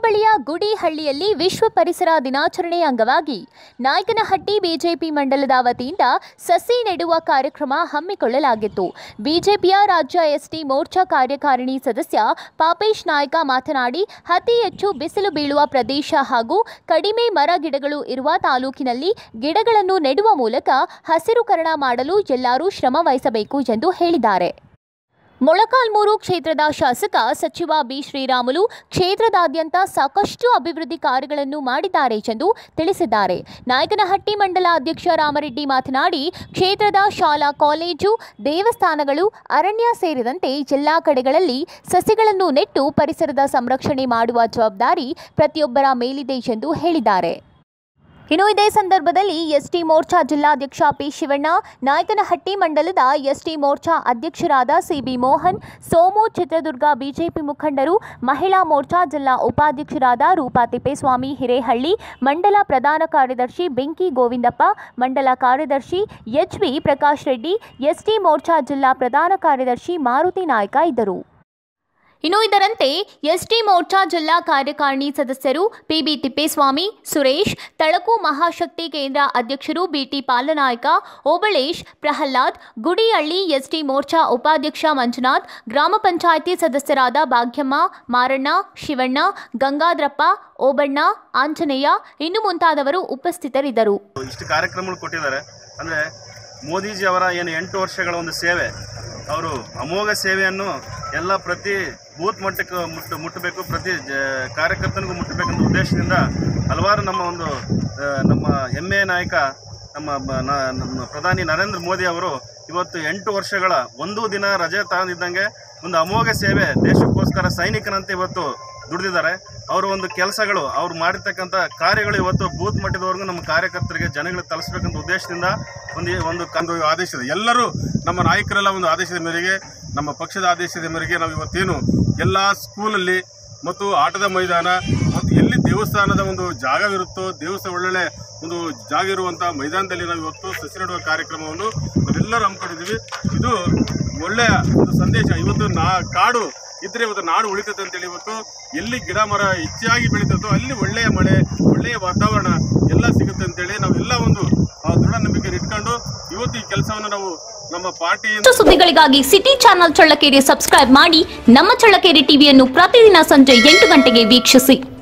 ಹೋಬಳಿಯ ಗುಡಿಹಳ್ಳಿಯಲ್ಲಿ ವಿಶ್ವ ಪರಿಸರ ದಿನಾಚರಣೆ ಅಂಗವಾಗಿ ನಾಯಕನಹಟ್ಟಿ ಬಿಜೆಪಿ ಮಂಡಲದ ವತಿಯಿಂದ ಸಸಿ ನೆಡುವ ಕಾರ್ಯಕ್ರಮ ಹಮ್ಮಿಕೊಳ್ಳಲಾಗಿತ್ತು ಬಿಜೆಪಿಯ ರಾಜ್ಯ ಎಸ್ಟಿ ಮೋರ್ಚಾ ಕಾರ್ಯಕಾರಿಣಿ ಸದಸ್ಯ ಪಾಪೇಶ್ ನಾಯ್ಕ ಮಾತನಾಡಿ ಅತಿ ಹೆಚ್ಚು ಬಿಸಿಲು ಬೀಳುವ ಪ್ರದೇಶ ಹಾಗೂ ಕಡಿಮೆ ಮರ ಗಿಡಗಳು ಇರುವ ತಾಲೂಕಿನಲ್ಲಿ ಗಿಡಗಳನ್ನು ನೆಡುವ ಮೂಲಕ ಹಸಿರುಕರಣ ಮಾಡಲು ಎಲ್ಲರೂ ಶ್ರಮ ವಹಿಸಬೇಕು ಎಂದು ಹೇಳಿದ್ದಾರೆ ಮೊಳಕಾಲ್ಮೂರು ಕ್ಷೇತ್ರದ ಶಾಸಕ ಸಚಿವ ಬಿ ಶ್ರೀರಾಮುಲು ಕ್ಷೇತ್ರದಾದ್ಯಂತ ಸಾಕಷ್ಟು ಅಭಿವೃದ್ಧಿ ಕಾರ್ಯಗಳನ್ನು ಮಾಡಿದ್ದಾರೆ ಎಂದು ತಿಳಿಸಿದ್ದಾರೆ ನಾಯಕನಹಟ್ಟಿ ಮಂಡಲ ಅಧ್ಯಕ್ಷ ರಾಮರೆಡ್ಡಿ ಮಾತನಾಡಿ ಕ್ಷೇತ್ರದ ಶಾಲಾ ಕಾಲೇಜು ದೇವಸ್ಥಾನಗಳು ಅರಣ್ಯ ಸೇರಿದಂತೆ ಎಲ್ಲಾ ಕಡೆಗಳಲ್ಲಿ ಸಸಿಗಳನ್ನು ನೆಟ್ಟು ಪರಿಸರದ ಸಂರಕ್ಷಣೆ ಮಾಡುವ ಜವಾಬ್ದಾರಿ ಪ್ರತಿಯೊಬ್ಬರ ಮೇಲಿದೆ ಎಂದು ಹೇಳಿದ್ದಾರೆ ಇನ್ನು ಇದೇ ಸಂದರ್ಭದಲ್ಲಿ ಎಸ್ಟಿ ಮೋರ್ಚಾ ಜಿಲ್ಲಾಧ್ಯಕ್ಷ ಪಿ ಶಿವಣ್ಣ ನಾಯಕನಹಟ್ಟಿ ಮಂಡಲದ ಎಸ್ಟಿ ಮೋರ್ಚಾ ಅಧ್ಯಕ್ಷರಾದ ಸಿಬಿ ಮೋಹನ್ ಸೋಮು ಚಿತ್ರದುರ್ಗ ಬಿಜೆಪಿ ಮುಖಂಡರು ಮಹಿಳಾ ಮೋರ್ಚಾ ಜಿಲ್ಲಾ ಉಪಾಧ್ಯಕ್ಷರಾದ ರೂಪಾ ತಿಪ್ಪೇಸ್ವಾಮಿ ಹಿರೇಹಳ್ಳಿ ಮಂಡಲ ಪ್ರಧಾನ ಕಾರ್ಯದರ್ಶಿ ಬೆಂಕಿ ಗೋವಿಂದಪ್ಪ ಮಂಡಲ ಕಾರ್ಯದರ್ಶಿ ಎಚ್ವಿ ಪ್ರಕಾಶ್ ರೆಡ್ಡಿ ಎಸ್ಟಿ ಮೋರ್ಚಾ ಜಿಲ್ಲಾ ಪ್ರಧಾನ ಕಾರ್ಯದರ್ಶಿ ಮಾರುತಿ ನಾಯ್ಕ ಇದ್ದರು ಇನ್ನು ಇದರಂತೆ ಎಸ್ಟಿ ಮೋರ್ಚಾ ಜಿಲ್ಲಾ ಕಾರ್ಯಕಾರಿಣಿ ಸದಸ್ಯರು ಪಿಬಿ ತಿಪ್ಪೇಸ್ವಾಮಿ ಸುರೇಶ್ ತಳಕು ಮಹಾಶಕ್ತಿ ಕೇಂದ್ರ ಅಧ್ಯಕ್ಷರು ಬಿಟಿ ಪಾಲನಾಯಕ ಓಬಳೇಶ್ ಪ್ರಹ್ಲಾದ್ ಗುಡಿಹಳ್ಳಿ ಎಸ್ಟಿ ಮೋರ್ಚಾ ಉಪಾಧ್ಯಕ್ಷ ಮಂಜುನಾಥ್ ಗ್ರಾಮ ಪಂಚಾಯಿತಿ ಸದಸ್ಯರಾದ ಭಾಗ್ಯಮ್ಮ ಮಾರಣ್ಣ ಶಿವಣ್ಣ ಗಂಗಾದ್ರಪ್ಪ ಓಬಣ್ಣ ಆಂಜನೇಯ ಇನ್ನು ಮುಂತಾದವರು ಉಪಸ್ಥಿತರಿದ್ದರು ಇಷ್ಟು ಕಾರ್ಯಕ್ರಮಗಳು ಕೊಟ್ಟಿದ್ದಾರೆ ಅಂದರೆ ಮೋದಿಜಿ ಅವರ ಏನು ಎಂಟು ವರ್ಷಗಳ ಒಂದು ಸೇವೆ ಅವರು ಅಮೋಘ ಸೇವೆಯನ್ನು ಎಲ್ಲ ಪ್ರತಿ ಬೂತ್ ಮಟ್ಟಕ್ಕೆ ಮುಟ್ಟು ಮುಟ್ಟಬೇಕು ಪ್ರತಿ ಜ ಕಾರ್ಯಕರ್ತನಿಗೂ ಮುಟ್ಟಬೇಕಂತ ಉದ್ದೇಶದಿಂದ ಹಲವಾರು ನಮ್ಮ ಒಂದು ಆ, ನಮ್ಮ ಹೆಮ್ಮೆಯ ನಾಯಕ ನಮ್ಮ ಬ- ನ- ನಮ್ಮ ಪ್ರಧಾನಿ ನರೇಂದ್ರ ಮೋದಿ ಅವರು ಇವತ್ತು ಎಂಟು ವರ್ಷಗಳ ಒಂದು ದಿನ ರಜೆ ತಗೊಂಡಿದ್ದಂಗೆ ಒಂದು ಅಮೋಘ ಸೇವೆ ದೇಶಕ್ಕೋಸ್ಕರ ಸೈನಿಕನಂತೆ ಇವತ್ತು ದುಡಿದಿದ್ದಾರೆ ಅವರ ಒಂದು ಕೆಲಸಗಳು ಅವ್ರು ಮಾಡಿರ್ತಕ್ಕಂಥ ಕಾರ್ಯಗಳು ಇವತ್ತು ಬೂತ್ ಮಟ್ಟದವರೆಗೂ ನಮ್ಮ ಕಾರ್ಯಕರ್ತರಿಗೆ ಜನಗಳಿಗೆ ತಲುಪಿಸ್ಬೇಕಂತ ಉದ್ದೇಶದಿಂದ ಒಂದು ಒಂದು ಕ- ಒಂದು ಆದೇಶದ ಎಲ್ಲರೂ ನಮ್ಮ ನಾಯಕರೆಲ್ಲ ಒಂದು ಆದೇಶದ ಮೇರೆಗೆ ನಮ್ಮ ಪಕ್ಷದ ಆದೇಶದ ಮೇರೆಗೆ ನಾವು ಇವತ್ತೇನು ಎಲ್ಲ ಸ್ಕೂಲಲ್ಲಿ ಮತ್ತು ಆಟದ ಮೈದಾನ ಮತ್ತು ಎಲ್ಲಿ ದೇವಸ್ಥಾನದ ಒಂದು ಜಾಗವಿರುತ್ತೋ ದೇವಸ್ಥಾನ ಒಳ್ಳೊಳ್ಳೆ ಒಂದು ಜಾಗ ಇರುವಂಥ ಮೈದಾನದಲ್ಲಿ ನಾವು ಇವತ್ತು ಸಸಿ ನೆಡುವ ಕಾರ್ಯಕ್ರಮವನ್ನು ನಾವೆಲ್ಲರೂ ಹಮ್ಮಿಕೊಂಡಿದ್ದೀವಿ ಇದು ಒಳ್ಳೆಯ ಒಂದು ಸಂದೇಶ ಇವತ್ತು ನಾ ಕಾಡು ಇದ್ರೆ ಇವತ್ತು ನಾಡು ಉಳಿತೈತೆ ಅಂತೇಳಿ ಇವತ್ತು ಎಲ್ಲಿ ಗಿಡ ಮರ ಹೆಚ್ಚಾಗಿ ಬೆಳೀತದೋ ಅಲ್ಲಿ ಒಳ್ಳೆಯ ಮಳೆ ಒಳ್ಳೆಯ ವಾತಾವರಣ ಎಲ್ಲ ಸಿಗುತ್ತೆ ಅಂತೇಳಿ ನಾವೆಲ್ಲ ಒಂದು ಆ ದೃಢ ನಂಬಿಕೆ ಇಟ್ಕೊಂಡು ಇವತ್ತು ಈ ಕೆಲಸವನ್ನು ನಾವು ನಮ್ಮ ಪಾರ್ಟಿಯಿಂದ ಹೆಚ್ಚು ಸುದ್ದಿಗಳಿಗಾಗಿ ಸಿಟಿ ಚಾನೆಲ್ ಚಳ್ಳಕೆರೆ ಸಬ್ಸ್ಕ್ರೈಬ್ ಮಾಡಿ ನಮ್ಮ ಚಳ್ಳಕೆರೆ ಟಿವಿಯನ್ನು ಪ್ರತಿದಿನ ಸಂಜೆ ಎಂಟು ಗಂಟೆಗೆ ವೀಕ್ಷಿಸಿ